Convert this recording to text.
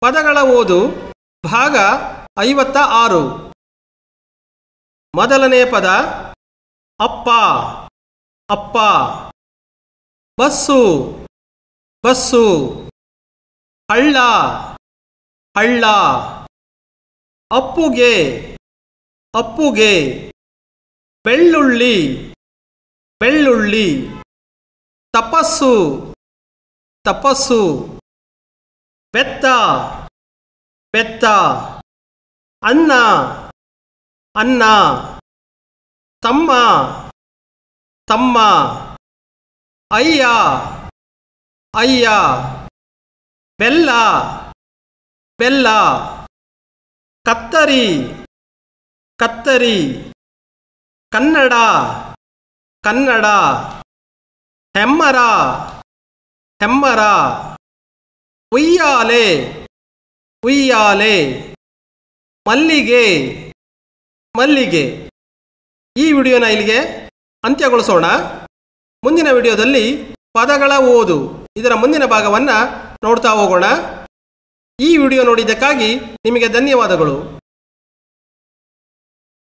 ಪದಗಳ ಓದು ಭಾಗ ಐವತ್ತ ಆರು ಮೊದಲನೇ ಪದ ಅಪ್ಪ ಅಪ್ಪ ಬಸ್ಸು ಬಸ್ಸು ಹಳ್ಳ ಹಳ್ಳ ಅಪ್ಪುಗೆ ಅಪ್ಪುಗೆ ಬೆಳ್ಳುಳ್ಳಿ ಬೆಳ್ಳುಳ್ಳಿ ತಪಸ್ಸು ತಪಸ್ಸು ಬೆತ್ತ ಬೆತ್ತ ಅನ್ನ ಅನ್ನ ತಮ್ಮ ತಮ್ಮ ಅಯ್ಯ ಅಯ್ಯ ಬೆಲ್ಲ ಬೆಲ್ಲ ಕತ್ತರಿ ಕತ್ತರಿ ಕನ್ನಡ ಕನ್ನಡ ಹೆಮ್ಮರ ಹೆಮ್ಮರ ಉಯ್ಯಾಲೆ ಉಯ್ಯಾಲೆ ಮಲ್ಲಿಗೆ ಮಲ್ಲಿಗೆ ಈ ವಿಡಿಯೋನ ಇಲ್ಲಿಗೆ ಅಂತ್ಯಗೊಳಿಸೋಣ ಮುಂದಿನ ವಿಡಿಯೋದಲ್ಲಿ ಪದಗಳ ಓದು ಇದರ ಮುಂದಿನ ಭಾಗವನ್ನು ನೋಡ್ತಾ ಹೋಗೋಣ ಈ ವಿಡಿಯೋ ನೋಡಿದ್ದಕ್ಕಾಗಿ ನಿಮಗೆ ಧನ್ಯವಾದಗಳು